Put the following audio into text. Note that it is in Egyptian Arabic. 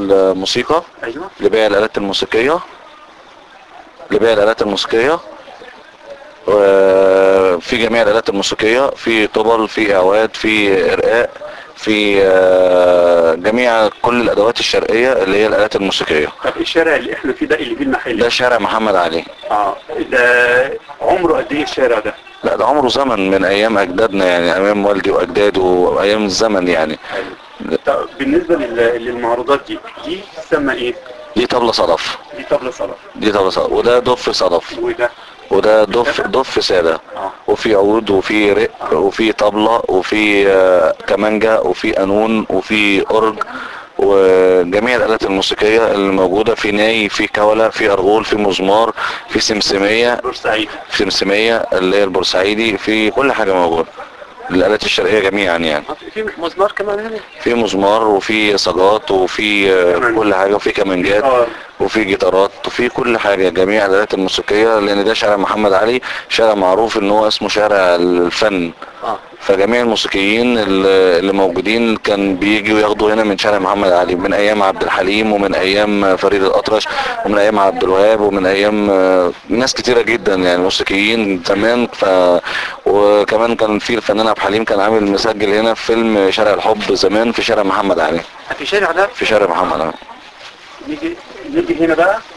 الموسيقى ايوه لبيع الآلات الموسيقية لبيع الآلات الموسيقية وفي جميع الآلات الموسيقية في طبل في أعواد في إرقاء في آه، جميع كل الأدوات الشرقية اللي هي الآلات الموسيقية طب الشارع اللي احنا فيه ده اللي فيه المحل ده شارع محمد علي اه ده عمره قد ايه الشارع ده؟ لا ده عمره زمن من أيام أجدادنا يعني أيام والدي وأجداده وأيام الزمن يعني طب بالنسبه لل- للمعروضات دي دي تسمى ايه؟ دي طبلة صدف دي طبلة صلاة دي طبلة صدف وده دف صدف وده وده دف دف سادة اه وفي عود وفي رق وفي طبلة وفي آه، كمانجا وفي قانون وفي أورج وجميع الآلات الموسيقية اللي موجودة في ناي في كولة في أرغول في مزمار في سمسمية بورسعيد في سمسمية اللي هي البورسعيدي في كل حاجة موجودة الآلات الشرقية جميعا يعني في مزمار كمان هنا في مزمار وفي صاجات وفي آه، كمان. كل حاجة وفي كمانجات اه وفي جيتارات وفي كل حاجة جميع الآلات الموسيقية لأن ده شارع محمد علي شارع معروف إن هو اسمه شارع الفن اه فجميع الموسيقيين اللي اللي موجودين كان بيجوا ياخدوا هنا من شارع محمد علي من ايام عبد الحليم ومن ايام فريد الاطرش ومن ايام عبد الوهاب ومن ايام آه، ناس كتيره جدا يعني موسيقيين زمان ف وكمان كان في الفنان عبد الحليم كان عامل مسجل هنا في فيلم شارع الحب زمان في شارع محمد علي في شارع ده في شارع محمد علي نيجي نيجي هنا بقى